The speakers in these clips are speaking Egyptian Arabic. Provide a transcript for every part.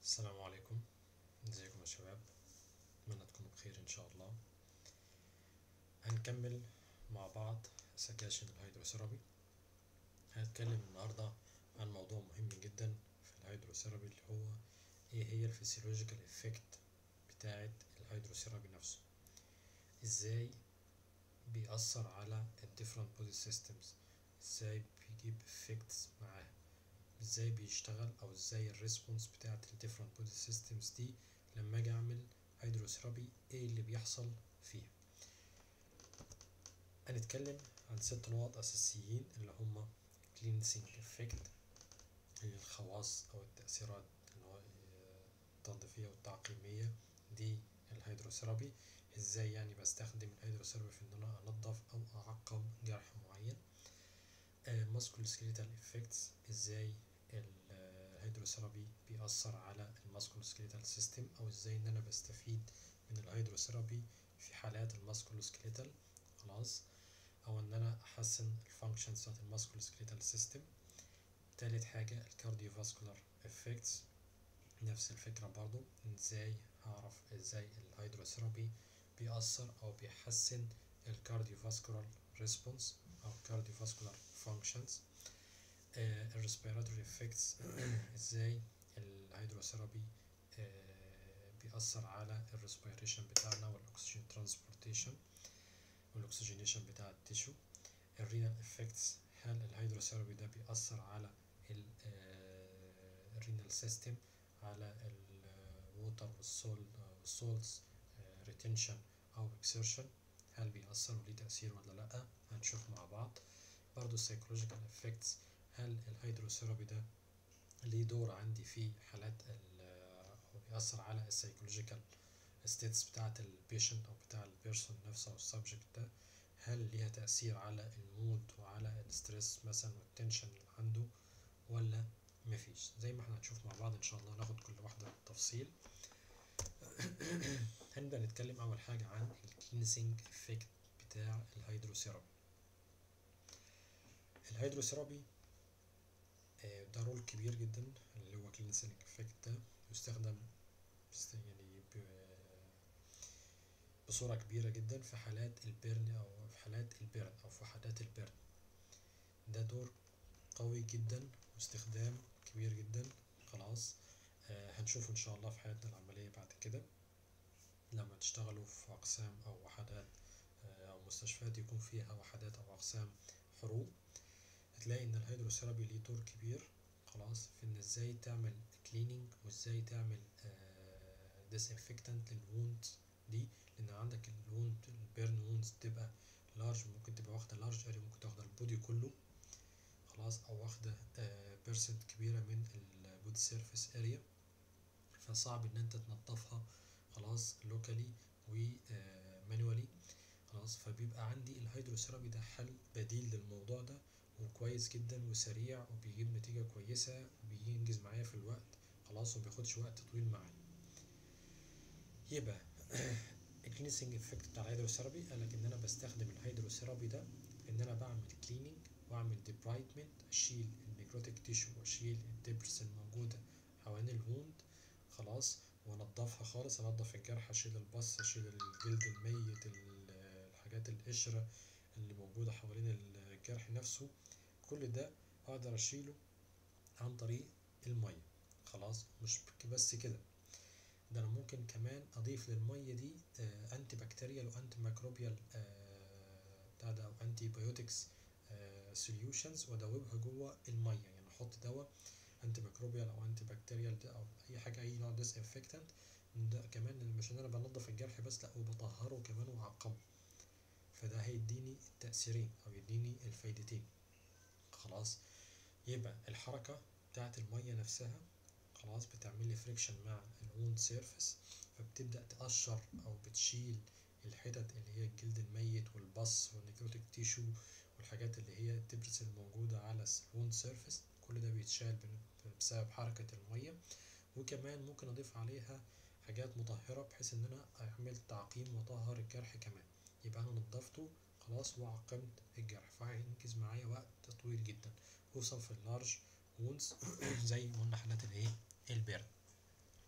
السلام عليكم ازيكم يا شباب اتمنى تكونوا بخير ان شاء الله هنكمل مع بعض سكاشن الهيدروثيرابي هنتكلم النهارده عن موضوع مهم جدا في الهيدروثيرابي اللي هو ايه هي الفسيولوجيكال افكت بتاعه الهيدروثيرابي نفسه ازاي بيأثر على الديفرنت بودي سيستمز ازاي بيجيب افكتس معاها ازاي بيشتغل او ازاي الريسبونس بتاعت الديفرنت بودي سيستمز دي لما اجي اعمل هيدروثيرابي ايه اللي بيحصل فيها هنتكلم عن ست نقط اساسيين اللي هما كلينسينج افكت هي الخواص او التأثيرات اللي هو التنظيفية والتعقيمية دي الهيدروثيرابي ازاي يعني بستخدم الهيدروثيرابي في ان انا انضف او اعقم جرح معين ماسكول سكيليتال افكتس ازاي الهيدروثيرابي بيأثر على الماسكول سكيليتال سيستم او ازاي ان انا بستفيد من الهيدروثيرابي في حالات الماسكول سكيليتال خلاص او ان انا احسن الفانكشنز بتاعت الماسكول سكيليتال سيستم تالت حاجة الكارديو فاسكولار افكتس نفس الفكرة برضو ازاي هعرف ازاي الهيدروثيرابي بيأثر او بيحسن الكارديو فاسكولار ريسبونس او كارديو فاسكولار فانكشنز الريسبيراتوري افكتس ازاي الهيدروثيرابي بيأثر على الريسبيريشن بتاعنا والاكسجين ترانسبورتيشن والاكسجينيشن بتاع التيشو الرينال افكتس هل الهيدروثيرابي ده بيأثر على الرينال سيستم على الووتر والسول والسولز ريتنشن او اكسيرشن هل بيأثر وليه تأثير ولا لأ هنشوف مع بعض برضو السيكولوجيكال افكتس هل الهيدروثيرابي ده ليه دور عندي في حالات او بيأثر على السيكولوجيكال ستيتس بتاعة البيشنت او بتاع البيرسون نفسه او السبجكت ده هل ليها تأثير على المود وعلى الستريس مثلا والتنشن اللي عنده ولا مفيش زي ما احنا هنشوف مع بعض ان شاء الله ناخد كل واحدة بالتفصيل هنبدأ نتكلم أول حاجة عن الكلينسينج افكت بتاع الهيدروثيرابي الهيدروثيرابي ده رول كبير جدا اللي هو كلينسينج افكت ده يستخدم يعني بصورة كبيرة جدا في حالات البرن أو في حالات البرن أو في حالات البرن ده دور قوي جدا واستخدام كبير جدا خلاص هنشوفه إن شاء الله في حياتنا العملية بعد كده لما تشتغلوا في أقسام أو وحدات أو مستشفيات يكون فيها وحدات أو أقسام حروب هتلاقي إن الهيدروثيرابي ليه دور كبير خلاص في إن إزاي تعمل كليننج وإزاي تعمل ديسانفكتنت للووند دي لأن عندك الووند البيرن ووندز تبقى لارج ممكن تبقى واخدة لارج اريا ممكن تاخد البودي كله خلاص أو واخدة بيرسنت كبيرة من البودي سيرفيس اريا فصعب إن أنت تنضفها خلاص لوكالي ومانوالي خلاص فبيبقى عندي الهيدروثيرابي ده حل بديل للموضوع ده وكويس جدا وسريع وبيجيب نتيجة كويسة وبينجز معايا في الوقت خلاص ومبياخدش وقت طويل معايا يبقى الكلينسنج افكت بتاع الهيدروثيرابي قالك ان انا بستخدم الهيدروثيرابي ده ان انا بعمل كليننج واعمل ديبرايتمنت اشيل النيكروتيك تيشو واشيل الدبرس الموجودة حوالين الووند خلاص وانضفها خالص انضف الجرح اشيل البص اشيل الجلد الميت الحاجات القشرة اللي موجودة حوالين الجرح نفسه كل ده اقدر اشيله عن طريق المية خلاص مش بس كده ده انا ممكن كمان اضيف للمية دي انتي بكتيريال وانتي ميكروبيال بتاع ده او انتي بايوتكس سوليوشنز وادوبها جوه المية يعني احط دواء انتي ميكروبيال او انتي بكتيريال او اي حاجه اي نوع ديس انفكتنت ده كمان مش ان انا بنضف الجرح بس لا وبطهره كمان واعقمه فده هيديني التأثيرين او يديني الفايدتين خلاص يبقى الحركه بتاعت الميه نفسها خلاص بتعمل لي فريكشن مع الووند سيرفيس فبتبدا تقشر او بتشيل الحتت اللي هي الجلد الميت والبص والنيكروتيك تيشو والحاجات اللي هي التبرس الموجوده على الووند سيرفيس كل ده بيتشال بسبب حركة المية وكمان ممكن أضيف عليها حاجات مطهرة بحيث إن أنا أعمل تعقيم وأطهر الجرح كمان يبقى أنا نضفته خلاص وعقمت الجرح فهينجز معايا وقت طويل جدا خصوصا في اللارج وونز زي ما قلنا حالات الإيه البرد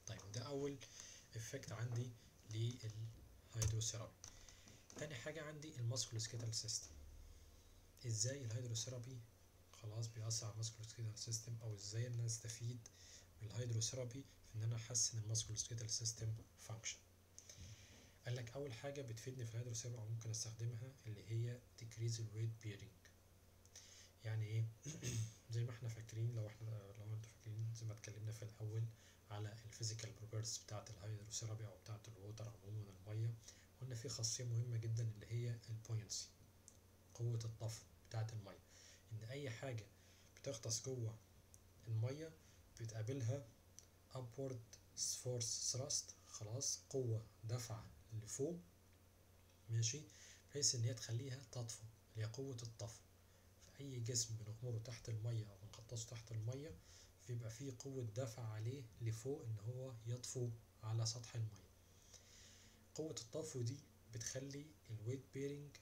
اول افكت عندي للهيدروثيرابي تاني حاجة عندي الماسكولوسكيتال سيستم ازاي الهيدروثيرابي خلاص بيأثر على الماسكولوسكيتال سيستم او ازاي ان انا استفيد من الهيدروثيرابي في ان انا احسن الماسكولوسكيتال سيستم فانكشن قال لك اول حاجة بتفيدني في الهيدروثيرابي او ممكن استخدمها اللي هي decrease الويت بيرنج يعني ايه زي ما احنا فاكرين لو احنا لو انتوا فاكرين زي ما اتكلمنا في الاول على الفيزيكال بروبرتيز بتاعه الهيدروثيرابي او بتاعه الووتر عموما الميه قلنا في خاصيه مهمه جدا اللي هي البوينسي قوه الطفو بتاعه الميه ان اي حاجه بتغطس جوه الميه بتقابلها upward force thrust خلاص قوه دفعه لفوق ماشي بحيث ان هي تخليها تطفو اللي هي قوه الطفو في اي جسم بنغمره تحت الميه او بنغطسه تحت الميه بيبقى فيه قوة دفع عليه لفوق ان هو يطفو على سطح المية قوة الطفو دي بتخلي الويت بيرنج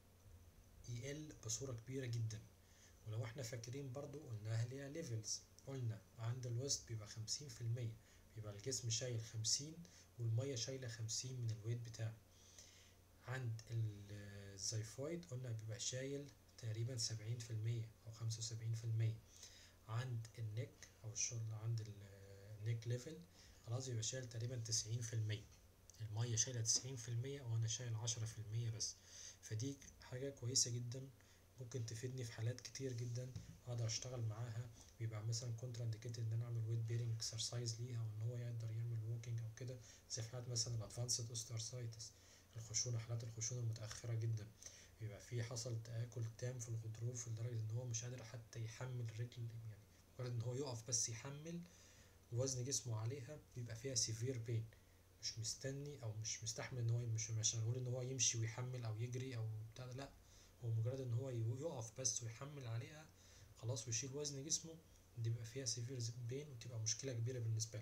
يقل بصورة كبيرة جدا ولو احنا فاكرين برضو قلناها ليها ليفلز قلنا عند الوسط بيبقى خمسين في المية بيبقى الجسم شايل خمسين والمية شايلة خمسين من الويت بتاعه عند الزيفويد قلنا بيبقى شايل تقريبا سبعين في المية أو خمسة وسبعين في المية عند النك او الشغل عند النك ليفل خلاص يبقى شايل تقريبا تسعين في المية المية شايلة تسعين في المية وانا شايل عشرة في المية بس فدي حاجة كويسة جدا ممكن تفيدني في حالات كتير جدا اقدر اشتغل معاها بيبقى مثلا كونترا انديكيتد ان انا اعمل ويت بيرنج اكسرسايز ليها او ان هو يقدر يعمل ووكينج او كده زي في حالات مثلا الادفانسد اوستيوارثرايتس الخشونه حالات الخشونه المتاخره جدا بيبقى في حصل تآكل تام في الغضروف لدرجة إن هو مش قادر حتى يحمل رجل يعني مجرد إن هو يقف بس يحمل وزن جسمه عليها بيبقى فيها سيفير بين مش مستني أو مش مستحمل إن هو مش مش هنقول إن هو يمشي ويحمل أو يجري أو بتاع ده لأ هو مجرد إن هو يقف بس ويحمل عليها خلاص ويشيل وزن جسمه دي بيبقى فيها سيفير بين وتبقى مشكلة كبيرة بالنسبة له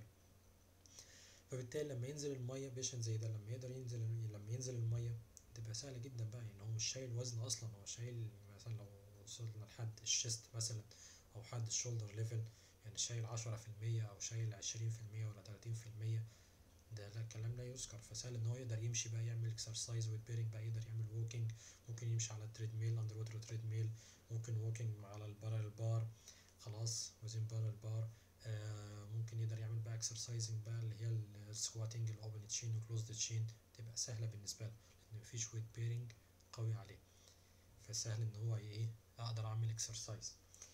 فبالتالي لما ينزل المية بيشن زي ده لما يقدر ينزل لما ينزل المية تبقى سهلة جدا بقى يعني هو مش شايل وزن أصلا هو شايل مثلا لو وصلنا لحد الشيست مثلا أو حد الشولدر ليفل يعني شايل عشرة في المية أو شايل عشرين في المية ولا تلاتين في المية ده لا كلام لا يذكر فسهل إن هو يقدر يمشي بقى يعمل اكسرسايز ويت بيرنج بقى يقدر يعمل ووكينج ممكن يمشي على التريد ميل أندر ووتر تريد ميل ممكن ووكينج على البارل بار خلاص وزن بارل بار آه ممكن يقدر يعمل بقى اكسرسايزنج بقى اللي هي السكواتنج الاوبن تشين وكلوزد تشين تبقى سهلة بالنسبة له ان مفيش ويت بيرنج قوي عليه فسهل ان هو ايه اقدر اعمل اكسرسايز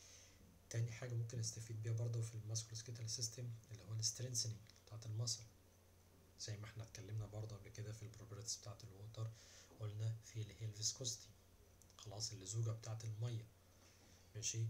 تاني حاجة ممكن استفيد بيها برضه في الماسكولوسكيتال سيستم اللي هو السترينسنج بتاعت المصل زي ما احنا اتكلمنا برضه قبل كده في البروبرتيز بتاعت الووتر قلنا في اللي هي الفيسكوستي خلاص اللزوجة بتاعت المية ماشي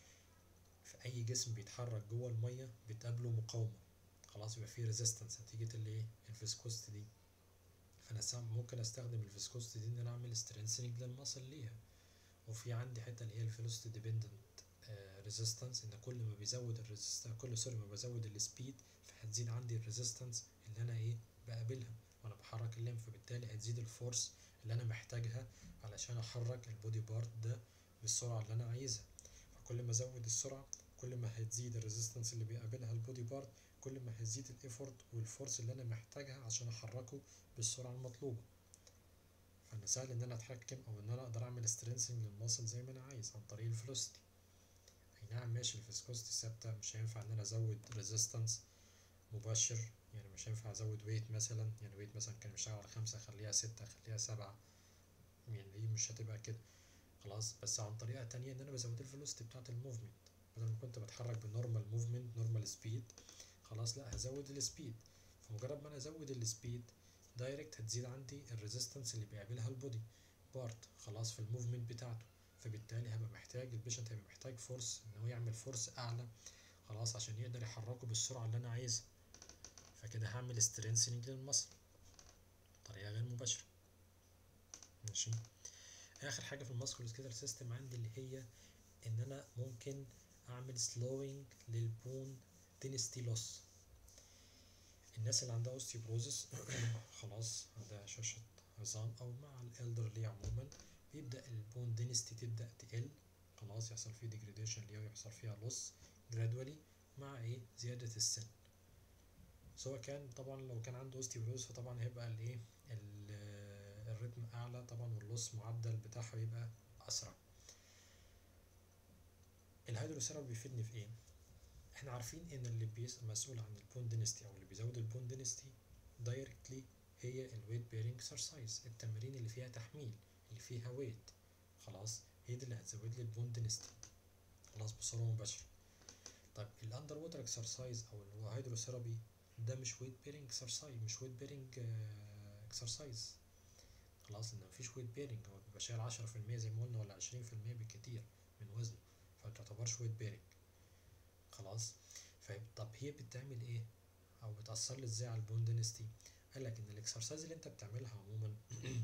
في اي جسم بيتحرك جوه المية بتقابله مقاومة خلاص يبقى فيه ريزيستنس نتيجة الايه الفيسكوستي دي فانا ممكن استخدم الفيسكوستي دي ان انا اعمل سترينسنج للمصل ليها وفي عندي حته اللي هي الفيلوسيتي ديبندنت ريزيستنس ان كل ما بيزود الريزيستنس كل سوري ما بزود السبيد فهتزيد عندي الريزيستنس اللي انا ايه بقابلها وانا بحرك الليمف فبالتالي هتزيد الفورس اللي انا محتاجها علشان احرك البودي بارت ده بالسرعه اللي انا عايزها فكل ما ازود السرعه كل ما هتزيد الريزيستنس اللي بيقابلها البودي بارت كل ما هيزيد الايفورت والفورس اللي انا محتاجها عشان احركه بالسرعه المطلوبه فانا سهل ان انا اتحكم او ان انا اقدر اعمل سترينسنج للمصل زي ما انا عايز عن طريق الفلوسيتي اي نعم ماشي الفيسكوستي ثابته مش هينفع ان انا ازود ريزيستنس مباشر يعني مش هينفع ازود ويت مثلا يعني ويت مثلا كان بيشتغل على خمسة اخليها ستة اخليها سبعة يعني دي مش هتبقى كده خلاص بس عن طريقة تانية ان انا بزود الفيلوسيتي بتاعت الموفمنت بدل ما كنت بتحرك بنورمال موفمنت نورمال سبيد خلاص لا هزود السبيد فمجرد ما انا ازود السبيد دايركت هتزيد عندي الريزيستنس اللي بيقابلها البودي بارت خلاص في الموفمنت بتاعته فبالتالي هبقى محتاج البيشنت هيبقى محتاج فورس ان هو يعمل فورس اعلى خلاص عشان يقدر يحركه بالسرعه اللي انا عايزها فكده هعمل سترينسنج للمصل بطريقه غير مباشره ماشي اخر حاجه في الماسكولوسكيتال سيستم عندي اللي هي ان انا ممكن اعمل سلوينج للبون دينستي لوس الناس اللي عندها اوستيوبروزس خلاص عندها هشاشة عظام او مع الالدرلي عموما بيبدا البون دينستي تبدا تقل خلاص يحصل فيه ديجريديشن ليها ويحصل فيها لوس جرادولي مع ايه زيادة السن سواء كان طبعا لو كان عنده اوستيوبروز فطبعا هيبقى الايه الريتم اعلى طبعا واللوس معدل بتاعها بيبقى اسرع الهيدروسيرابي بيفيدني في ايه احنا عارفين ان اللي بيس مسؤول عن البون دينستي او اللي بيزود البون دينستي دايركتلي هي الويت بيرنج اكسرسايز التمارين اللي فيها تحميل اللي فيها ويت خلاص هي دي اللي هتزود لي البون دينستي خلاص بصوره مباشره طيب الاندر ووتر اكسرسايز او اللي هو هيدروثيرابي ده مش ويت بيرنج اكسرسايز مش ويت بيرنج اكسرسايز خلاص ان مفيش ويت بيرنج هو بيبقى شايل 10% زي ما قلنا ولا 20% بالكتير من وزنه فتعتبرش ويت بيرنج خلاص طب هي بتعمل ايه او بتاثر لي ازاي على البون دينستي قال لك ان الاكسرسايز اللي انت بتعملها عموما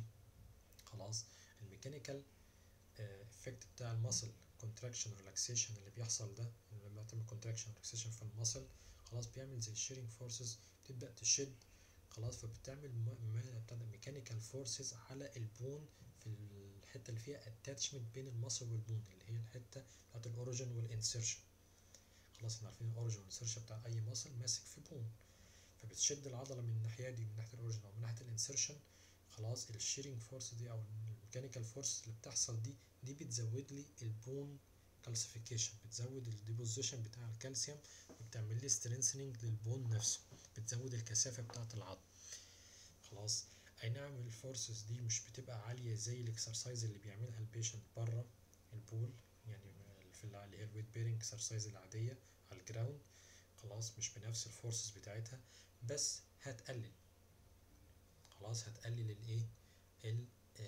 خلاص الميكانيكال افكت بتاع المسل كونتراكشن ريلاكسيشن اللي بيحصل ده لما تعمل كونتراكشن ريلاكسيشن في المسل خلاص بيعمل زي شيرنج فورسز تبدا تشد خلاص فبتعمل ميكانيكال فورسز على البون في الحته اللي فيها اتاتشمنت بين المسل والبون اللي هي الحته بتاعت الاوريجن والانسيرشن خلاص احنا عارفين الاوريجن والانسيرشن بتاع اي مسل ماسك في بون فبتشد العضله من الناحيه دي من ناحيه الاوريجن او من ناحيه الانسيرشن خلاص الشيرنج فورس دي او الميكانيكال فورس اللي بتحصل دي دي بتزود لي البون كالسيفيكيشن بتزود الديبوزيشن بتاع الكالسيوم وبتعمل لي سترينثنينج للبون نفسه بتزود الكثافه بتاعه العظم خلاص اي نعم الفورسز دي مش بتبقى عاليه زي الاكسرسايز اللي بيعملها البيشنت بره البول يعني في اللي هي الويت بيرنج اكسرسايز العاديه على الجراوند خلاص مش بنفس الفورسز بتاعتها بس هتقلل خلاص هتقلل الايه ال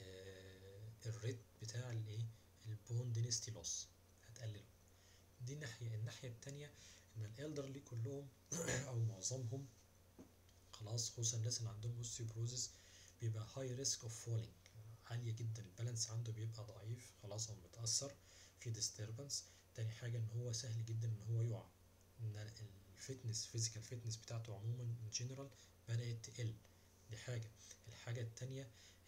الريت بتاع الايه البون دينستي لوس هتقلله دي ناحية الناحية التانية ان الالدرلي كلهم او معظمهم خلاص خصوصا الناس اللي عندهم اوستيوبروزيس بيبقى هاي ريسك اوف فولينج عالية جدا البالانس عنده بيبقى ضعيف خلاص او متأثر في ديستربنس تاني حاجة ان هو سهل جدا ان هو يقع ان الفتنس فيزيكال فتنس بتاعته عموما ان جنرال بدأت تقل دي حاجة الحاجة التانية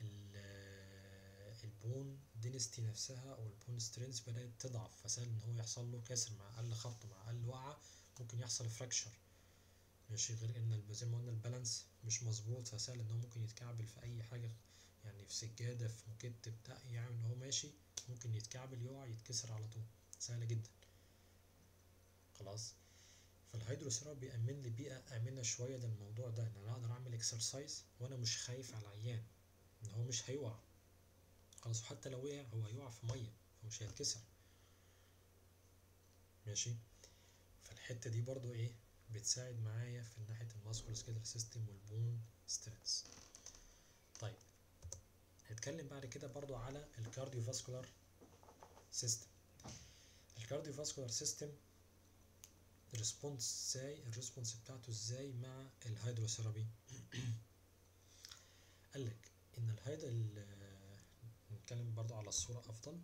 البون دينستي نفسها او البون سترينث بدأت تضعف فسهل ان هو يحصل له كسر مع اقل خبط مع اقل وقعة ممكن يحصل فراكشر ماشي غير ان زي ما قلنا البالانس مش مظبوط فسهل ان هو ممكن يتكعبل في اي حاجة يعني في سجادة في موكيت بتاع يعني ان هو ماشي ممكن يتكعبل يقع يتكسر على طول سهلة جدا خلاص فالهيدروثيرابي بيأمن لي بيئة آمنة شوية للموضوع ده إن أنا أقدر أعمل إكسرسايز وأنا مش خايف على العيان إن هو مش هيقع خلاص وحتى لو وقع هو هيقع في مية فمش هيتكسر ماشي فالحتة دي برضو إيه بتساعد معايا في ناحية الماسكولو سكيلر سيستم والبون سترينث طيب هنتكلم بعد كده برضو على الكارديو فاسكولار سيستم الكارديو فاسكولار سيستم الريسبونس ازاي الريسبونس بتاعته ازاي مع الهيدروثيرابي قال لك ان الهيد نتكلم برضو على الصورة افضل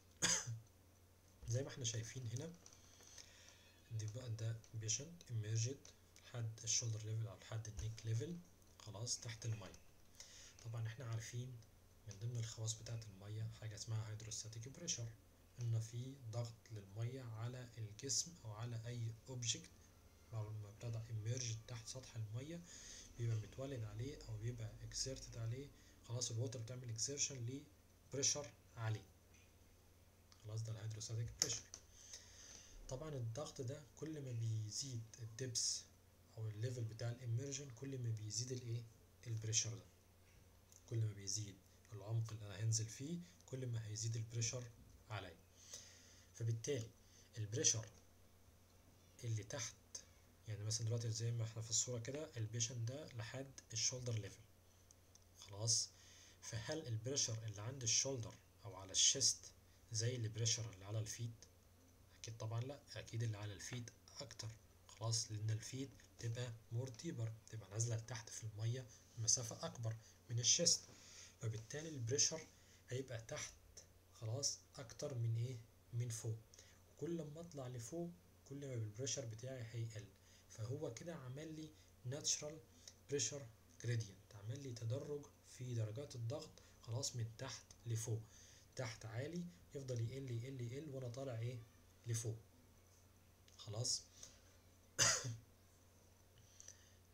زي ما احنا شايفين هنا دي بقى ده بيشنت emerged لحد الشولدر ليفل او لحد النيك ليفل خلاص تحت المية طبعا احنا عارفين من ضمن الخواص بتاعة المية حاجة اسمها هيدروستاتيك بريشر ان في ضغط للميه على الجسم او على اي اوبجكت لما ابتدى emerge تحت سطح الميه بيبقى متولد عليه او بيبقى exerted عليه خلاص الووتر بتعمل اكسيرشن لبريشر عالي خلاص ده الهيدروستاتيك بريشر طبعا الضغط ده كل ما بيزيد الدبس او الليفل بتاع الاميرجن كل ما بيزيد الايه البريشر ده كل ما بيزيد العمق اللي انا هنزل فيه كل ما هيزيد البريشر عليا فبالتالي البريشر اللي تحت يعني مثلا دلوقتي زي ما احنا في الصورة كده البيشن ده لحد الشولدر ليفل خلاص فهل البريشر اللي عند الشولدر او على الشيست زي البريشر اللي على الفيت اكيد طبعا لا اكيد اللي على الفيت اكتر خلاص لان الفيت تبقى مور ديبر تبقى نازلة لتحت في المية مسافة اكبر من الشيست فبالتالي البريشر هيبقى تحت خلاص اكتر من ايه من فوق كل ما اطلع لفوق كل ما البريشر بتاعي هيقل فهو كده عمل لي ناتشرال بريشر جريدينت عمل لي تدرج في درجات الضغط خلاص من تحت لفوق تحت عالي يفضل يقل يقل يقل وانا طالع ايه لفوق خلاص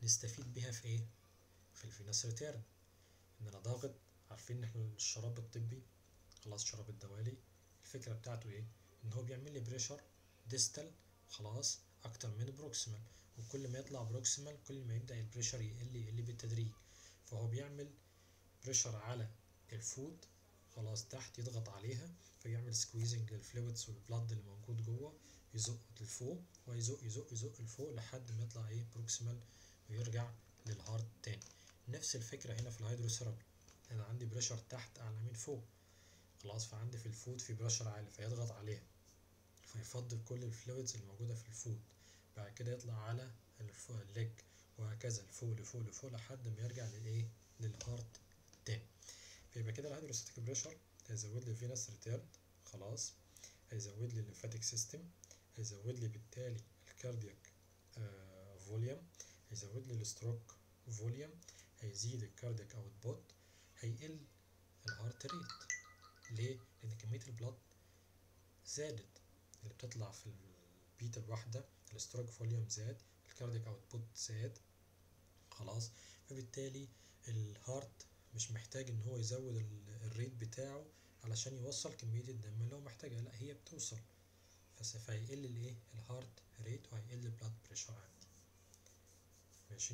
نستفيد بيها في ايه في الفينس ريتيرن ان انا ضاغط عارفين ان احنا الشراب الطبي خلاص شراب الدوالي الفكره بتاعته ايه ان هو بيعمل لي بريشر ديستال خلاص اكتر من بروكسيمال وكل ما يطلع بروكسيمال كل ما يبدا البريشر يقل يقل بالتدريج فهو بيعمل بريشر على الفود خلاص تحت يضغط عليها فيعمل سكويزنج للفلويدز والبلد اللي موجود جوه يزق لفوق ويزق يزق يزق لفوق لحد ما يطلع ايه بروكسيمال ويرجع للهارت تاني نفس الفكرة هنا في الهيدروثيرابي انا عندي بريشر تحت اعلى من فوق خلاص فعندي في الفود في بريشر عالي فيضغط عليها فيفضل كل الفلويدز اللي موجودة في الفود بعد كده يطلع على الليج وهكذا لفوق لفوق لفوق لحد ما يرجع للايه للهارت تاني فيبقى كده الهيدروستاتيك بريشر هيزود لي الفينس ريتيرن خلاص هيزود لي الليمفاتيك سيستم هيزود لي بالتالي الكاردياك آه فوليوم هيزود لي الستروك فوليوم هيزيد الكاردياك اوتبوت هيقل الهارت ريت ليه لان كميه البلد زادت اللي بتطلع في البيتا الواحده الستروك فوليوم زاد الكاردياك اوتبوت زاد خلاص فبالتالي الهارت مش محتاج ان هو يزود الريت بتاعه علشان يوصل كميه الدم اللي هو محتاجها لا هي بتوصل فهيقل الايه الهارت ريت وهيقل البلاد بريشر عندي ماشي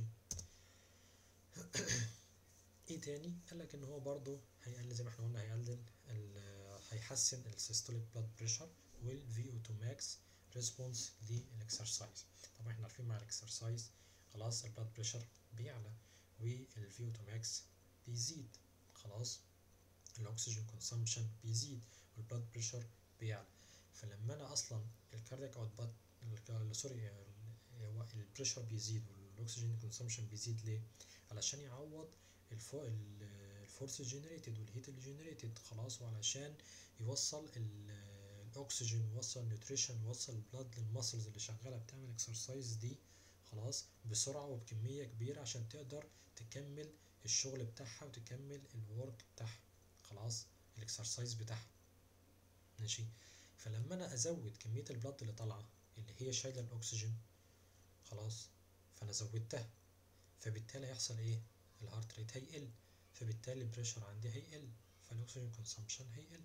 ايه تاني قال لك ان هو برضو هيقلل زي ما احنا قلنا هيقلل هيحسن السيستوليك بلاد بريشر والفي او 2 ماكس ريسبونس للاكسرسايز طبعا احنا عارفين مع الاكسرسايز خلاص البلاد بريشر بيعلى والفي او 2 ماكس بيزيد خلاص الاكسجين كونسامشن بيزيد والبلاد بريشر بيعلى فلما انا اصلا الكاردياك اوتبوت سوري هو البريشر بيزيد والاكسجين كونسامشن بيزيد ليه علشان يعوض الفو الفورس جنريتد والهيت اللي جنريتد خلاص وعلشان يوصل الاكسجين يوصل النيوتريشن يوصل البلاد للمسلز اللي شغاله بتعمل اكسرسايز دي خلاص بسرعه وبكميه كبيره عشان تقدر تكمل الشغل بتاعها وتكمل الورك بتاعها خلاص الاكسرسايز بتاعها ماشي فلما انا ازود كميه البلد اللي طالعه اللي هي شايله الاكسجين خلاص فانا زودتها فبالتالي هيحصل ايه الهارت ريت هيقل فبالتالي البريشر عندي هيقل فالاكسجين كونسامشن هيقل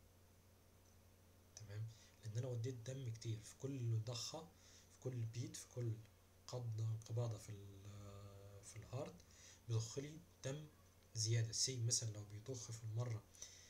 تمام لان انا وديت دم كتير في كل ضخه في كل بيت في كل قبضه انقباضه في في الهارت بيضخ لي دم زياده سي مثلا لو بيضخ في المره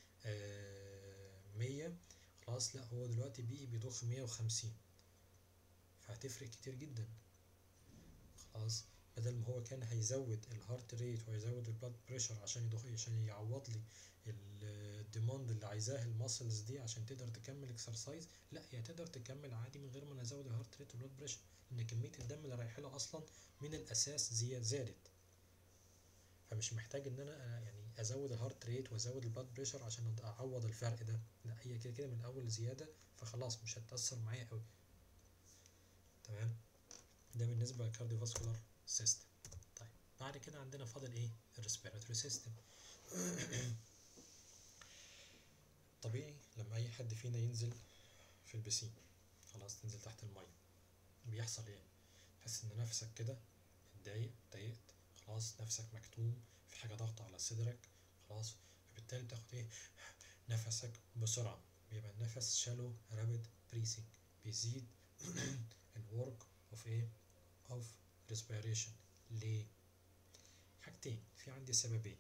مية خلاص لا هو دلوقتي بقي بيضخ مية وخمسين فهتفرق كتير جدا خلاص بدل ما هو كان هيزود الهارت ريت ويزود البلاد بريشر عشان يضخ عشان يعوض لي الديماند اللي عايزاه الماسلز دي عشان تقدر تكمل اكسرسايز لا هي تقدر تكمل عادي من غير ما ازود الهارت ريت والبلاد بريشر ان كميه الدم اللي رايحه له اصلا من الاساس زي زادت فمش محتاج ان انا يعني ازود الهارت ريت وازود البلاد بريشر عشان اعوض الفرق ده لا هي كده كده من الاول زياده فخلاص مش هتاثر معايا قوي تمام ده بالنسبه للكارديوفاسكولار سيستم طيب بعد كده عندنا فاضل ايه الريسبيراتوري سيستم طبيعي لما اي حد فينا ينزل في البسين خلاص تنزل تحت الميه بيحصل ايه تحس ان نفسك كده اتضايق اتضايقت خلاص نفسك مكتوم في حاجه ضغط على صدرك خلاص فبالتالي بتاخد ايه نفسك بسرعه بيبقى النفس شالو رابid بريسنج بيزيد الورك اوف ايه اوف respiration ليه حاجتين في عندي سببين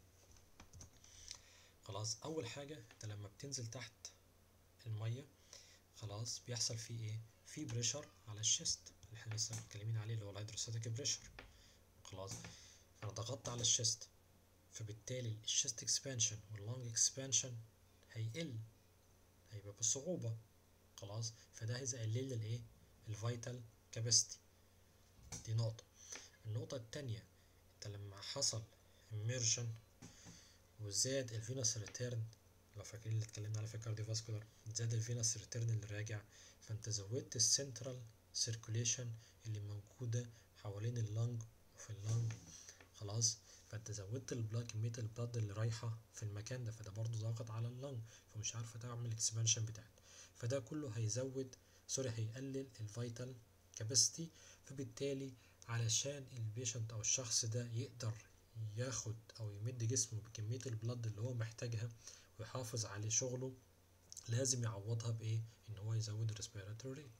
خلاص اول حاجه انت لما بتنزل تحت الميه خلاص بيحصل فيه ايه في بريشر على الشيست اللي احنا لسه متكلمين عليه اللي هو الهيدروستاتيك بريشر خلاص انا ضغطت على الشيست فبالتالي الشيست اكسبانشن واللونج اكسبانشن هيقل هيبقى بصعوبة خلاص فده هيقلل لي الايه الفيتال كاباسيتي دي نقطة النقطة التانية انت لما حصل immersion وزاد الفينوس ريتيرن لو فاكرين اللي اتكلمنا عليه في الكارديوفاسكولار زاد الفينوس ريتيرن اللي راجع فانت زودت السنترال سيركوليشن اللي موجودة حوالين اللنج وفي اللنج خلاص فانت زودت البلاد كمية البلاد اللي رايحة في المكان ده فده برضو ضاغط على اللنج فمش عارفة تعمل اكسبانشن بتاعت فده كله هيزود سوري هيقلل الفيتال كاباسيتي فبالتالي علشان البيشنت او الشخص ده يقدر ياخد او يمد جسمه بكمية البلد اللي هو محتاجها ويحافظ على شغله لازم يعوضها بايه ان هو يزود الريسبيراتوري ريت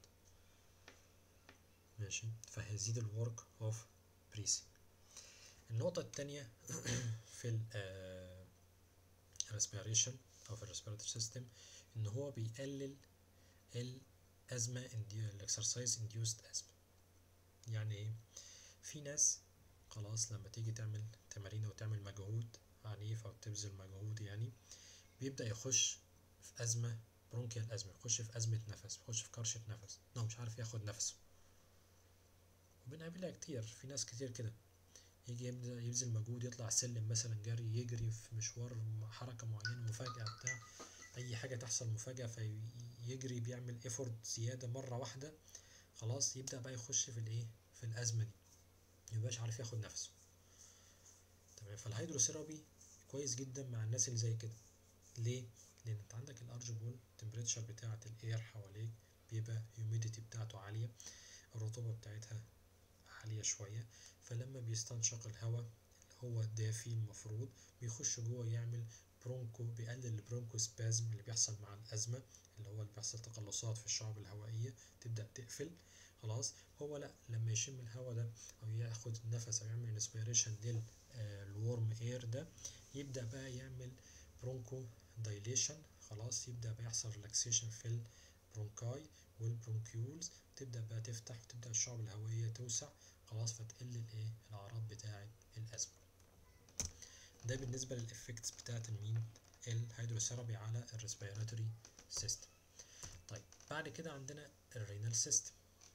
ماشي فهيزيد الورك اوف بريسي النقطة التانية في ال respiration او في الريسبيراتوري سيستم ان هو بيقلل الازمة الاكسرسايز انديوست ازمة يعني ايه في ناس خلاص لما تيجي تعمل تمارين او تعمل مجهود عنيف او تبذل مجهود يعني بيبدأ يخش في أزمة برونكيال أزمة يخش في أزمة نفس يخش في كرشة نفس إنه مش عارف ياخد نفسه وبنقابلها كتير في ناس كتير كده يجي يبدأ يبذل مجهود يطلع سلم مثلا جري يجري في مشوار حركة معينة مفاجأة بتاع أي حاجة تحصل مفاجأة فيجري بيعمل ايفورت زيادة مرة واحدة خلاص يبدأ بقى يخش في الإيه في الأزمة دي ميبقاش عارف ياخد نفسه تمام فالهيدروثيرابي كويس جدا مع الناس اللي زي كده ليه؟ لأن أنت عندك الأرج بول التمبريتشر بتاعة الإير حواليك بيبقى هيوميديتي بتاعته عالية الرطوبة بتاعتها عالية شوية فلما بيستنشق الهواء اللي هو دافي المفروض بيخش جوه يعمل برونكو بيقلل البرونكو سبازم اللي بيحصل مع الأزمة اللي هو اللي بيحصل تقلصات في الشعب الهوائية تبدأ تقفل خلاص هو لا لما يشم الهواء ده أو ياخد النفس أو يعمل انسبيريشن للورم اير ده يبدأ بقى يعمل برونكو دايليشن خلاص يبدأ بقى يحصل ريلاكسيشن في البرونكاي والبرونكيولز تبدأ بقى تفتح وتبدأ الشعب الهوائية توسع خلاص فتقل الايه الأعراض بتاعة الأزمة ده بالنسبة للإفكتس بتاعة المين الهيدروثيرابي على الريسبيراتوري سيستم طيب بعد كده عندنا الرينال سيستم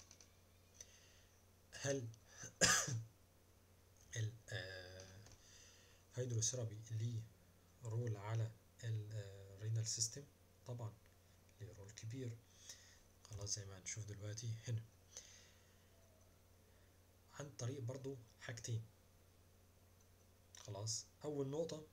هل الهيدروثيرابي ليه رول على الرينال سيستم طبعا ليه رول كبير خلاص زي ما هنشوف دلوقتي هنا عن طريق برضو حاجتين خلاص اول نقطة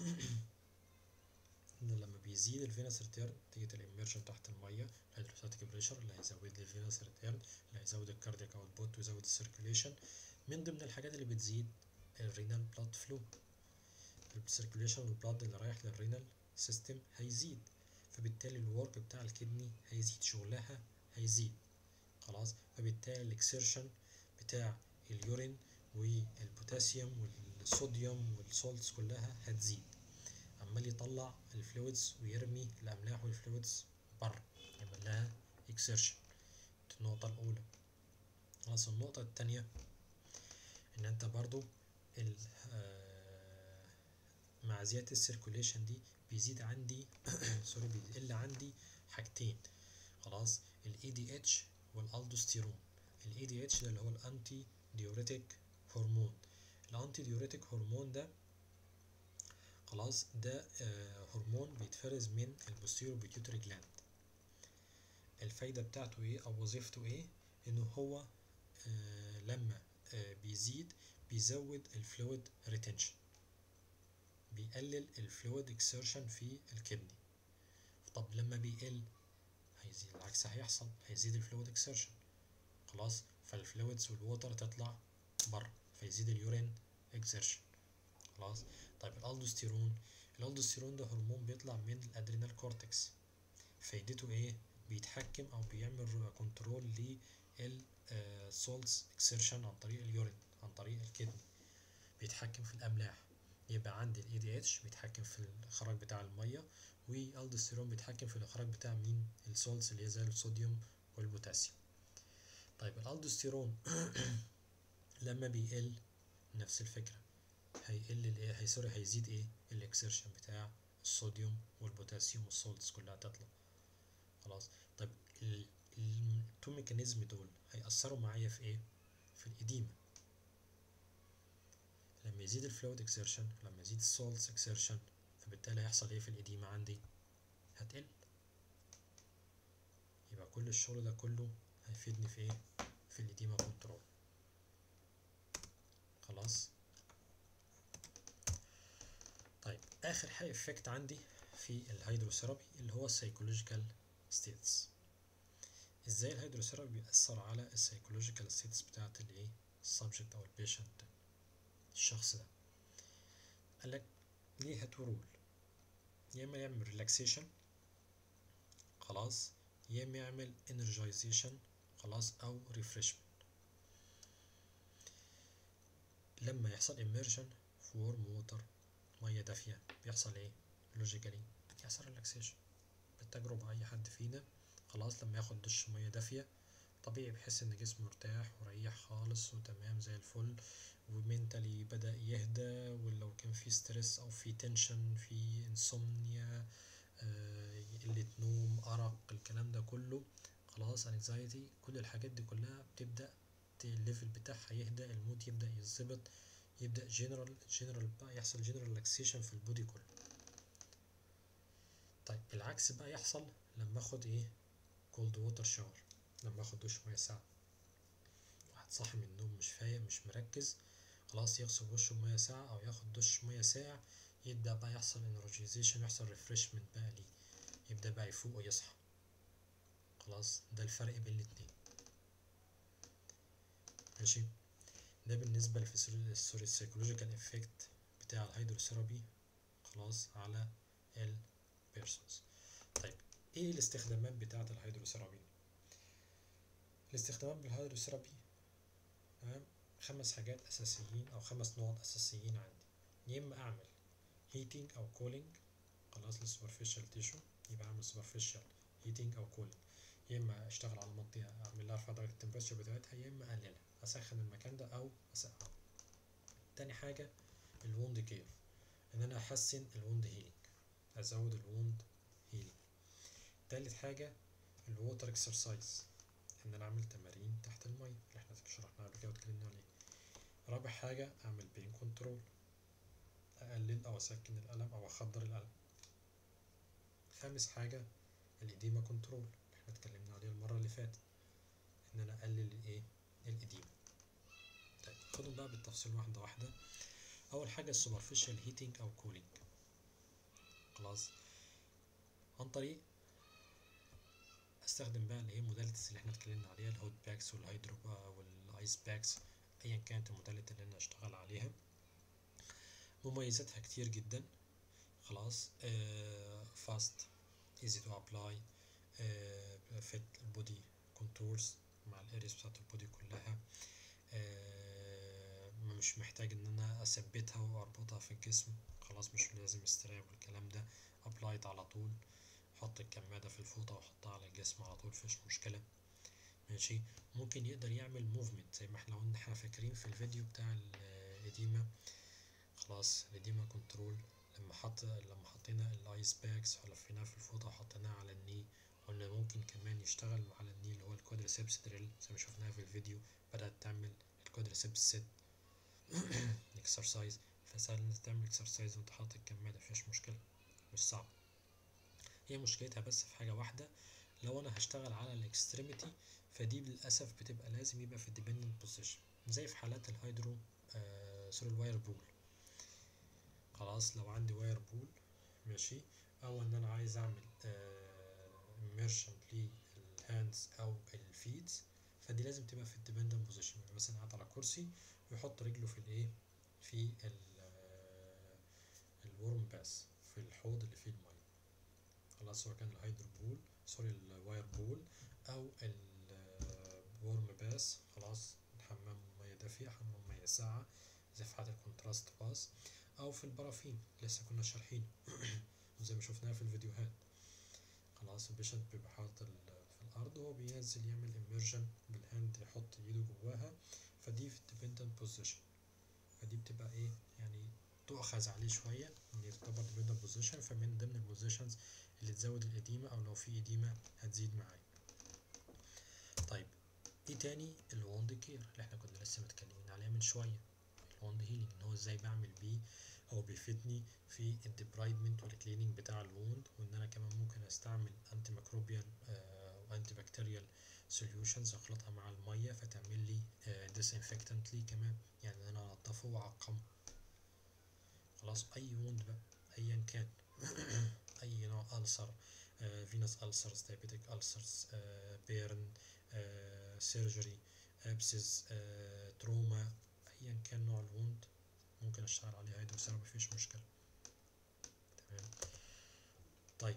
ان لما بيزيد الفينس ريتيرن نتيجة الاميرجن تحت المية الهيدروستاتيك بريشر اللي هيزود لي الفينس ريتيرن اللي هيزود الكاردياك اوتبوت ويزود السيركيوليشن من ضمن الحاجات اللي بتزيد الرينال بلاد فلو السيركيوليشن والبلاد اللي رايح للرينال سيستم هيزيد فبالتالي الورك بتاع الكدني هيزيد شغلها هيزيد خلاص فبالتالي الاكسيرشن بتاع اليورين والبوتاسيوم والصوديوم والسولتس كلها هتزيد عمال يطلع الفلويدز ويرمي الاملاح والفلويدز بره يعمل لها اكسيرشن النقطة الأولى خلاص النقطة التانية إن أنت برضو ال مع زيادة السيركوليشن دي بيزيد عندي سوري بيقل عندي حاجتين خلاص ال ADH والالدوستيرون ال ADH ده اللي هو الانتي ديوريتيك هرمون الانتي ديوريتيك هرمون ده خلاص ده آه هرمون بيتفرز من البوستيرو بيتيوتري جلاند الفايدة بتاعته ايه او وظيفته ايه انه هو آه لما آه بيزيد بيزود الفلويد ريتنشن بيقلل الفلويد اكسيرشن في الكدني طب لما بيقل هيزيد العكس هيحصل هيزيد الفلويد اكسيرشن خلاص فالفلويدز والووتر تطلع بره فيزيد اليورين اكسيرشن خلاص طيب الالدوستيرون الالدوستيرون ده هرمون بيطلع من الادرينال كورتكس فايدته ايه بيتحكم او بيعمل كنترول للسولتس اكسيرشن عن طريق اليورين عن طريق الكدني بيتحكم في الاملاح يبقى عندي الاي دي اتش بيتحكم في الاخراج بتاع الميه والالدوستيرون بيتحكم في الاخراج بتاع مين السولتس اللي هي زي الصوديوم والبوتاسيوم طيب الالدوستيرون لما بيقل نفس الفكره هيقل الايه هي سوري هيزيد ايه الاكسيرشن بتاع الصوديوم والبوتاسيوم والسولتس كلها تطلع خلاص طيب التو ميكانيزم دول هيأثروا معايا في ايه في الإديمة لما يزيد الفلويد اكسيرشن لما يزيد السولتس اكسيرشن فبالتالي هيحصل ايه في الإديمة عندي هتقل يبقى كل الشغل ده كله هيفيدني في ايه في الإديمة كنترول خلاص طيب اخر حاجه افكت عندي في الهيدروثيرابي اللي هو السايكولوجيكال ستيتس ازاي الهيدروثيرابي بيأثر على السايكولوجيكال ستيتس بتاعت الايه السبجكت او البيشنت الشخص ده قال لك ليها تو رول يا اما يعمل ريلاكسيشن خلاص يا اما يعمل انرجايزيشن خلاص او ريفرشمنت لما يحصل immersion في warm water ميه دافيه بيحصل ايه لوجيكالي بيحصل ريلاكسيشن بالتجربه اي حد فينا خلاص لما ياخد دش ميه دافيه طبيعي بيحس ان جسمه مرتاح وريح خالص وتمام زي الفل ومنتلي بدأ يهدى ولو كان في ستريس او في تنشن في انسومنيا قلة نوم أرق الكلام ده كله خلاص انكزايتي كل الحاجات دي كلها بتبدأ الليفل بتاعها يهدى المود يبدأ يتظبط يبدأ جنرال جنرال بقى يحصل جنرال ريلاكسيشن في البودي كله طيب العكس بقى يحصل لما اخد ايه كولد ووتر شاور لما اخد دش ميه ساقعه واحد صاحي من النوم مش فايق مش مركز خلاص يغسل وشه بميه ساقعه او ياخد دش ميه ساقع يبدا بقى يحصل انرجيزيشن يحصل ريفرشمنت بقى ليه يبدا بقى يفوق ويصحى خلاص ده الفرق بين الاتنين ماشي ده بالنسبة للسوري السيكولوجيكال افكت بتاع الهيدروثيرابي خلاص على البيرسونز طيب ايه الاستخدامات بتاعة الهيدروثيرابي الاستخدامات بالهيدروثيرابي تمام خمس حاجات اساسيين او خمس نقط اساسيين عندي يا اما اعمل هيتنج او كولينج خلاص للسوبرفيشال تيشو يبقى اعمل سوبرفيشال هيتنج او كولينج يا اما اشتغل على منطقه اعمل لها ارفع درجه التمبريتشر بتاعتها يا اما اقللها اسخن المكان ده او اسقعه تاني حاجه الوند كير ان انا احسن الوند هيلينج ازود الوند هيلينج تالت حاجه الووتر اكسرسايز ان انا اعمل تمارين تحت الميه اللي احنا شرحناها قبل كده واتكلمنا عليه رابع حاجه اعمل بين كنترول اقلل او اسكن الالم او اخدر الالم خامس حاجه الاديمه كنترول اللي احنا اتكلمنا عليه المره اللي فاتت ان انا اقلل الايه الاديمه طيب خدهم بقى بالتفصيل واحده واحده اول حاجه السوبرفيشال هيتنج او كولينج خلاص عن طريق استخدم بقى اللي هي الموداليتيز اللي احنا اتكلمنا عليها الهوت باكس والهيدرو والايس باكس ايا كانت الموداليتي اللي انا اشتغل عليها مميزاتها كتير جدا خلاص فاست ايزي تو ابلاي فيت البودي كونتورز مع الاريس بتاعت البودي كلها آه مش محتاج ان انا اثبتها واربطها في الجسم خلاص مش لازم استراب والكلام ده ابلايد على طول احط الكمادة في الفوطة واحطها على الجسم على طول مفيش مشكلة ماشي ممكن يقدر يعمل موفمنت زي ما احنا قلنا احنا فاكرين في الفيديو بتاع الاديمة خلاص الاديمة كنترول لما حط لما حطينا الايس باكس ولفيناها في الفوطة وحطيناها على الني قلنا ممكن كمان يشتغل على الني اللي هو الكوادريسبس دريل زي ما شفناها في الفيديو بدأت تعمل الكوادريسبس سيت اكسرسايز فسهل انك تعمل اكسرسايز وانت حاطط الكمادة مفيهاش مشكلة مش صعب هي مشكلتها بس في حاجة واحدة لو انا هشتغل على الاكستريميتي فدي للأسف بتبقى لازم يبقى في الديبندنت بوزيشن زي في حالات الهيدرو آه سوري الواير بول خلاص لو عندي واير بول ماشي او ان انا عايز اعمل اميرشن للهاندز او الفيتس فدي لازم تبقى في الديبندنت بوزيشن يعني مثلا قاعد على كرسي ويحط رجله في الايه في الورم باس في الحوض اللي فيه الميه خلاص سواء كان الهيدرو بول سوري الواير بول او الورم باس خلاص حمام ميه دافيه حمام ميه ساقعه زي في حالة الكونتراست باس او في البرافين لسه كنا شارحينه وزي ما شفناها في الفيديوهات خلاص البيشنت بيبقى حاطط في الارض وهو بينزل يعمل اميرجن بالهاند يحط ايده جواها فدي في الديبندنت بوزيشن فدي بتبقى ايه يعني تؤخذ عليه شويه ان يعتبر ديبندنت بوزيشن فمن ضمن البوزيشنز اللي تزود الاديمه او لو في اديمه هتزيد معايا طيب ايه تاني الوند كير اللي احنا كنا لسه متكلمين عليها من شويه الوند هيلينج ان هو ازاي بعمل بيه هو بيفيدني في الديبرايدمنت والكليننج بتاع الوند وان انا كمان ممكن استعمل انتي ميكروبيال وانتي بكتيريال سوليوشنز اخلطها مع الميه فتعمل لي ديسانفكتنت لي كمان يعني انا انضفه واعقمه خلاص اي وند بقى ايا كان اي نوع ألسر فينوس ألسرز دايبيتك ألسرز بيرن سيرجري ابسس تروما ايا كان نوع الوند ممكن اشتغل عليه هيدروسيرابي مفيش مشكله تمام طيب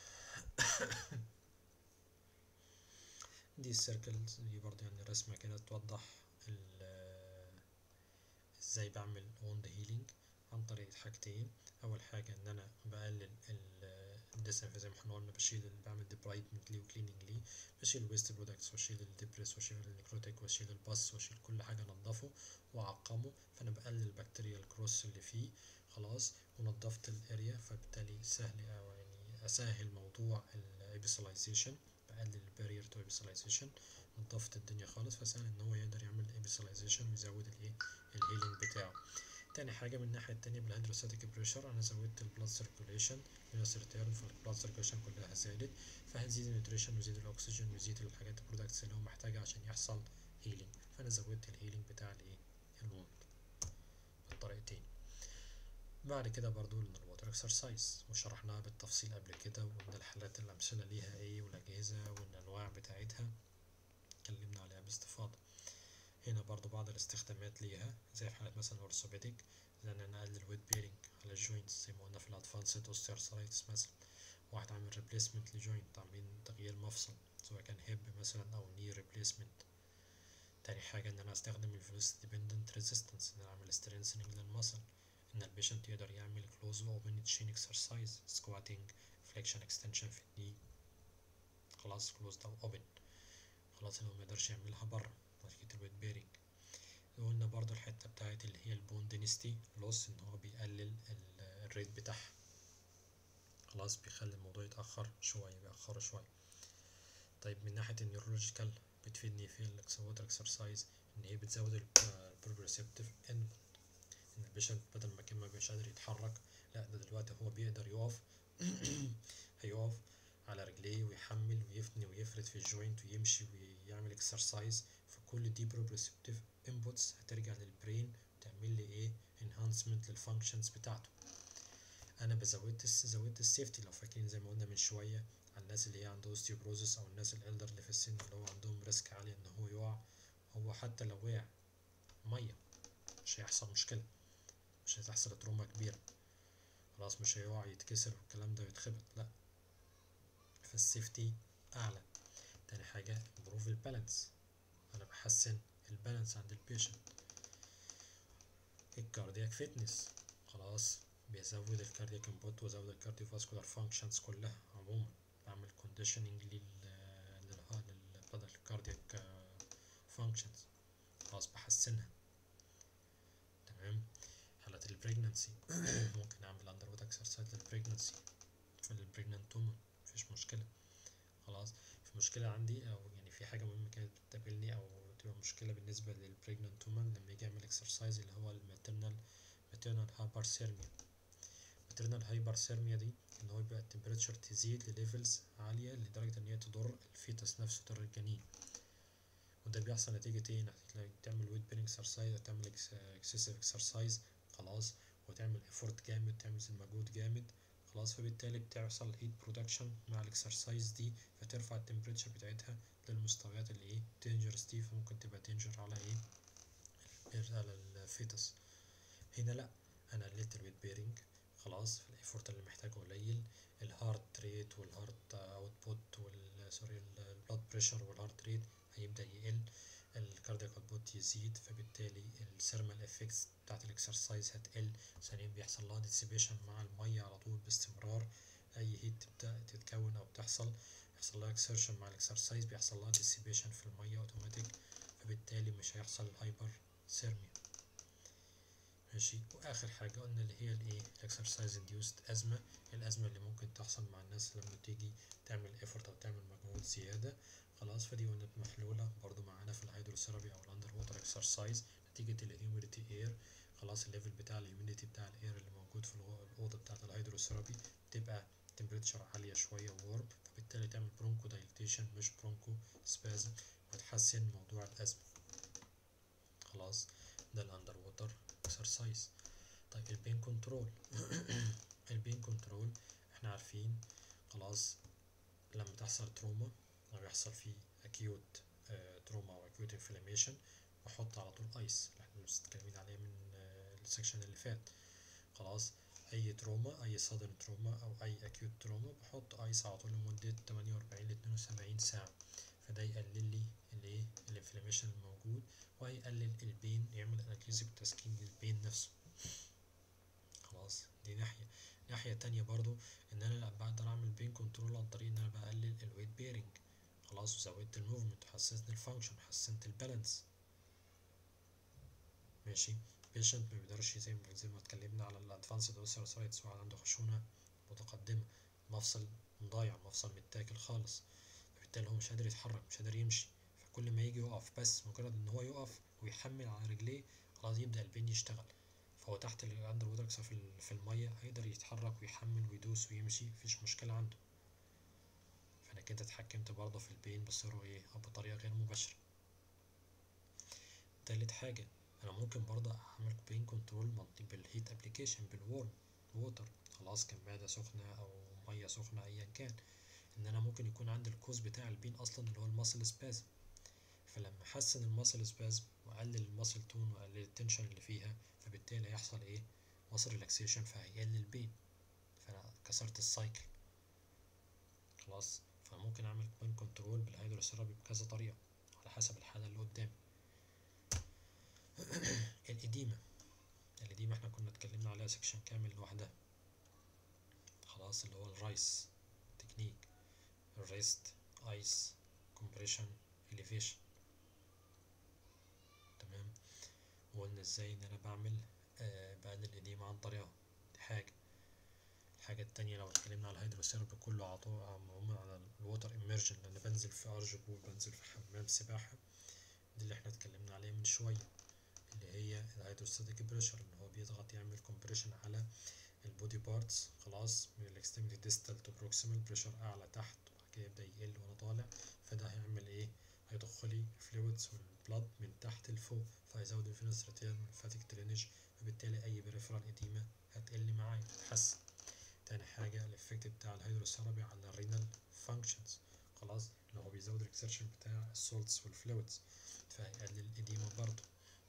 دي السيركلز دي برضه يعني رسمة كده توضح ازاي بعمل ووند هيلينج عن طريق حاجتين اول حاجة ان انا بقلل الديسنف زي ما احنا قلنا بشيل بعمل ديبرايتمنت ليه وكليننج ليه بشيل الويست برودكتس واشيل الدبريس واشيل النيكروتيك واشيل الباس واشيل كل حاجة انضفه واعقمه فانا بقلل البكتيريا الكروس اللي فيه خلاص ونضفت الاريا فبالتالي سهل او يعني اسهل موضوع الابيسلايزيشن بقلل البارير تو ابيسلايزيشن نضفت الدنيا خالص فسهل ان هو يقدر يعمل ابيسلايزيشن ويزود الايه الهيلينج بتاعه تاني حاجة من الناحية التانية بالهيدروستاتيك بريشر أنا زودت البلاد سيركوليشن فينوس ريتيرن فالبلاد سيركوليشن كلها زادت فهتزيد النيوتريشن ويزيد الأكسجين ويزيد الحاجات البرودكتس اللي هو محتاجها عشان يحصل هيلينج فأنا زودت الهيلينج بتاع الإيه الوند بالطريقتين بعد كده برضو الواتر اكسرسايز وشرحناها بالتفصيل قبل كده وقلنا الحالات الأمثلة ليها ايه والأجهزة والأنواع بتاعتها اتكلمنا عليها باستفاضة هنا برضو بعض الاستخدامات ليها زي في حالات مثلا اورثوبيديك زي ان انا اقلل ويت بيرنج على الجوينتس زي ما قلنا في الادفانسد اوستيوارثرايتس مثلا واحد عامل ريبليسمنت لجوينت عاملين تغيير مفصل سواء كان هيب مثلا او ني ريبليسمنت تاني حاجة ان انا استخدم الفلوس ديبندنت ريزيستنس ان انا اعمل سترينسنج للمسل ان البيشنت يقدر يعمل كلوز واوبن تشين اكسرسايز سكواتنج فليكشن اكستنشن في الني خلاص كلوز او اوبن خلاص اللي هو ميقدرش يعملها بره نتيجة الويت بيرنج وقلنا برضو الحتة بتاعت اللي هي البون دينستي لوس ان هو بيقلل الريت بتاعها خلاص بيخلي الموضوع يتأخر شوية بيأخره شوية طيب من ناحية النيورولوجيكال بتفيدني في الاكسواتر اكسرسايز ان هي بتزود البروبريسبتيف انبوت ان البيشنت بدل ما كان ما بيبقاش قادر يتحرك لا ده دلوقتي هو بيقدر يقف هيقف على رجليه ويحمل ويفني ويفرد في الجوينت ويمشي ويعمل اكسرسايز فكل دي بروبريسبتيف انبوتس هترجع للبرين وتعمل لي ايه انهانسمنت للفانكشنز بتاعته انا بزودت زودت السيفتي لو فاكرين زي ما قلنا من شويه على الناس اللي هي عنده اوستيوبروزس او الناس الالدر اللي في السن اللي هو عندهم ريسك عالي ان هو يقع هو حتى لو وقع ميه مش هيحصل مشكله مش هتحصل تروما كبيره خلاص مش هيقع يتكسر والكلام ده ويتخبط لا فالسيفتي اعلى تاني حاجه امبروف البالانس انا بحسن البالانس عند البيشنت الكاردياك فيتنس خلاص بيزود الكاردياك انبوت وزود الكارديو فاسكولار فانكشنز كلها عموما بعمل كونديشننج لل لل الكاردياك فانكشنز خلاص بحسنها تمام حالات البريجنانسي ممكن اعمل اندر ووت اكسرسايز للبريجنانسي في البريجنانت وومن مفيش مشكله خلاص في مشكله عندي او يعني في حاجه مهمه كانت بتقابلني او تبقى مشكله بالنسبه للبريجنانت وومن لما يجي يعمل اكسرسايز اللي هو الماترنال ماترنال هايبرثيرميا ماترنال هايبرثيرميا دي ان هو يبقى التمبريتشر تزيد لليفلز عاليه لدرجه ان هي تضر الفيتس نفسه تضر الجنين وده بيحصل نتيجة ايه؟ نتيجة تعمل ويت بيرنج اكسرسايز تعمل اكسسيف اكسرسايز خلاص وتعمل افورت جامد تعمل مجهود جامد خلاص فبالتالي بتحصل هيت برودكشن مع الاكسرسايز دي فترفع التمبريتشر بتاعتها للمستويات اللي ايه دينجرس دي فممكن تبقى دينجر على ايه على الفيتس هنا لا انا قللت الويت بيرنج خلاص الافورت اللي محتاجه قليل الهارت ريت والهارت اوتبوت وال سوري البلاد بريشر والهارت ريت هيبدا يقل الكاردياك اوتبوت يزيد فبالتالي السيرمال افكتس بتاعت الاكسرسايز هتقل ثانيا بيحصل لها ديسيبيشن مع الميه على طول باستمرار اي هيت تبدا تتكون او تحصل يحصل لها اكسرشن مع الاكسرسايز بيحصل لها ديسيبيشن في الميه اوتوماتيك فبالتالي مش هيحصل الهايبر سيرميا ماشي واخر حاجه قلنا اللي هي الايه الاكسرسايز انديوست ازمه الازمه اللي ممكن تحصل مع الناس لما تيجي تعمل ايفورت او تعمل مجهود زياده خلاص فدي قلنا محلوله برضو معانا في الهيدروثيرابي او الاندر ووتر اكسرسايز نتيجه الهيوميديتي اير خلاص الليفل بتاع الهيوميديتي بتاع الاير اللي موجود في الاوضه بتاعه الهيدروثيرابي تبقى تمبريتشر عاليه شويه وورب فبالتالي تعمل برونكو دايليتيشن مش برونكو سبازم وتحسن موضوع الازمه خلاص ده الاندر ووتر اكسرسايز طيب البين كنترول البين كنترول احنا عارفين خلاص لما تحصل تروما لما بيحصل فيه acute تروما او اكيوت انفلاميشن واحط على طول ايس اللي احنا لسه متكلمين عليه من آه، السكشن اللي فات خلاص اي تروما اي صدر تروما او اي اكيوت تروما بحط ايس على طول لمده 48 ل 72 ساعه فده يقلل لي الايه الانفلاميشن الموجود وهيقلل البين يعمل انالجيزيك تسكين للبين نفسه خلاص دي ناحيه ناحيه تانية برضو ان انا بقدر اعمل بين كنترول عن طريق ان انا بقلل الويت بيرنج خلاص وزودت الموفمنت وحسنت الفانكشن وحسنت البالانس ماشي بيشنت ما بيقدرش زي ما زي ما اتكلمنا على الادفانسد اوسيروسايتس واحد عنده خشونه متقدمه مفصل ضايع مفصل متاكل خالص فبالتالي هو مش قادر يتحرك مش قادر يمشي فكل ما يجي يقف بس مجرد ان هو يقف ويحمل على رجليه خلاص يبدا البين يشتغل فهو تحت الاندر ووتر في ال- في الميه هيقدر يتحرك ويحمل ويدوس ويمشي مفيش مشكله عنده فانك انت اتحكمت برضه في البين بصيره ايه او بطريقه غير مباشره تالت حاجه انا ممكن برضه اعمل بين كنترول منطقي بالهيت ابلكيشن بالورم ووتر خلاص كان معده سخنه او ميه سخنه ايا كان ان انا ممكن يكون عندي الكوز بتاع البين اصلا اللي هو الماسل سبازم فلما احسن الماسل سبازم واقلل الماسل تون واقلل التنشن اللي فيها فبالتالي هيحصل ايه ماسل ريلاكسيشن فهيقلل البين فانا كسرت السايكل خلاص فممكن اعمل بين كنترول بالهيدروثيرابي بكذا طريقه على حسب الحاله اللي قدامي الإديمة الإديمة احنا كنا اتكلمنا عليها سكشن كامل لوحدها خلاص اللي هو الرايس تكنيك الريست ايس كومبريشن elevation تمام وقلنا ازاي ان انا بعمل آه بقلل الإديمة عن طريقها دي حاجة الحاجة التانية لو اتكلمنا على الهيدروثيرابي كله عطوه عموما على الووتر immersion لأن بنزل في أرج بول بنزل في حمام سباحة دي اللي احنا اتكلمنا عليها من شوية اللي هي الهيدروستاتيك بريشر ان هو بيضغط يعمل كومبريشن على البودي بارتس خلاص من الاكستريميتي ديستال تو بروكسيمال بريشر اعلى تحت وبعد كده يبدا يقل وانا طالع فده هيعمل ايه هيضخ لي فلويدز والبلاد من تحت لفوق فهيزود الفينوس ريتيرن والفاتيك درينج فبالتالي اي بريفرال اديمه هتقل معايا تتحسن تاني حاجه الافكت بتاع الهيدروثيرابي على الرينال فانكشنز خلاص اللي هو بيزود الاكسرشن بتاع السولتس والفلويدز فهيقلل الاديمه برضه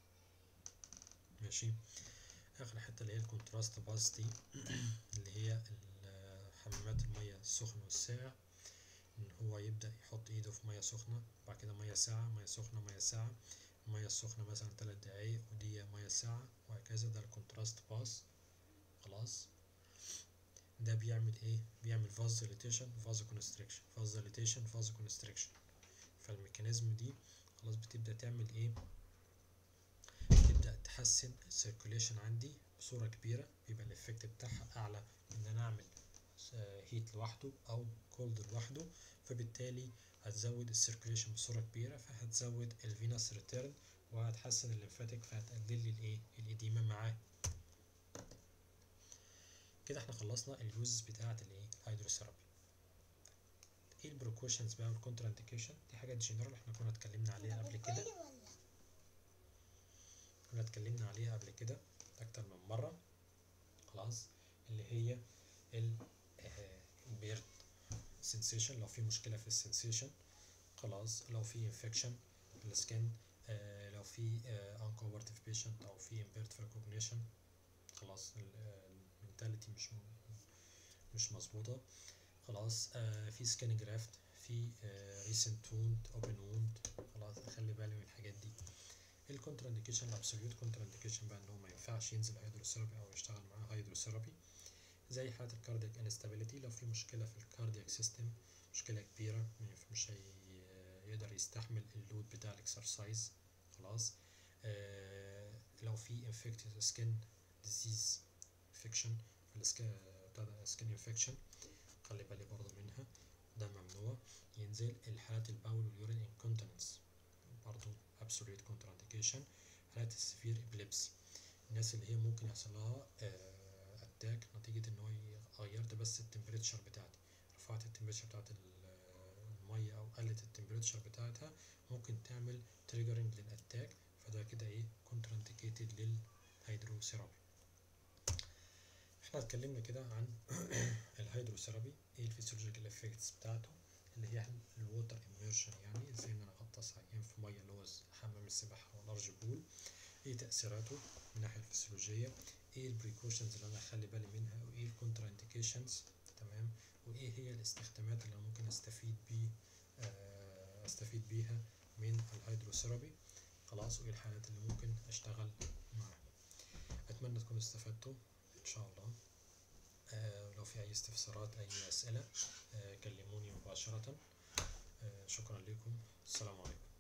ماشي اخر حته اللي هي الكونتراست باس دي اللي هي ال- حمامات الميه السخن والساقع ان هو يبدا يحط ايده في ميه سخنه بعد كده ميه ساقعه ميه سخنه ميه ساقعه الميه السخنه مثلا تلات دقايق ودي ميه ساقعه وهكذا ده الكونتراست باس خلاص ده بيعمل ايه بيعمل فاز ديليتيشن فاز كونستريكشن فاز ديليتيشن فاز كونستريكشن فالميكانيزم دي خلاص بتبدا تعمل ايه تبدا تحسن السيركوليشن عندي بصوره كبيره بيبقى الافكت بتاعها اعلى من ان انا اعمل هيت لوحده او كولد لوحده فبالتالي هتزود السيركوليشن بصوره كبيره فهتزود الفينوس ريتيرن وهتحسن الليمفاتيك فهتقلل لي الايه الاديمه معاه كده احنا خلصنا اليوزز بتاعه الايه الهيدروثيرابي ايه البروكوشنز بقى والكونترا انديكيشن دي حاجات جنرال احنا كنا اتكلمنا عليها قبل كده كنا اتكلمنا عليها قبل كده اكتر من مره خلاص اللي هي ال البيرد سensation لو في مشكله في السنسيشن خلاص لو في انفكشن في السكن آه لو في uncooperative patient او في impaired في recognition خلاص المنتاليتي مش م- مش مظبوطه خلاص آه في سكان جرافت في ريسنت ووند اوبن ووند خلاص اخلي بالي من الحاجات دي الكونترا انديكيشن الابسوليوت كونترا انديكيشن بقى ان هو ما ينفعش ينزل هيدروثيرابي او يشتغل معاه هيدروثيرابي زي حالة الكاردياك انستابيليتي لو في مشكلة في الكاردياك سيستم مشكلة كبيرة مش هيقدر يستحمل اللود بتاع الاكسرسايز خلاص آه لو في infected skin disease infection في السكن بتاع ده skin infection خلي بالي برضه منها ده ممنوع ينزل الحالات البول واليورين incontinence برضه absolute contraindication حالات السفير epilepsy الناس اللي هي ممكن يحصل لها اتاك نتيجة ان هو غيرت بس التمبريتشر بتاعتي رفعت التمبريتشر بتاعت المية او قلت التمبريتشر بتاعتها ممكن تعمل تريجرنج للاتاك فده كده ايه contraindicated للهيدروثيرابي احنا اتكلمنا كده عن الهيدروثيرابي ايه الفيسيولوجيكال افكتس بتاعته اللي هي الووتر اميرشن يعني ازاي ان انا اغطس عيان في ميه اللي هو حمام السباحه او لارج بول ايه تاثيراته من الناحيه الفسيولوجيه ايه البريكوشنز اللي انا اخلي بالي منها وايه الكونترا انديكيشنز تمام وايه هي الاستخدامات اللي انا ممكن استفيد بيه آه استفيد بيها من الهيدروثيرابي خلاص وايه الحالات اللي ممكن اشتغل معاها اتمنى تكونوا استفدتوا ان شاء الله آه لو في اي استفسارات اي اسئله آه كلموني مباشره آه شكرا لكم السلام عليكم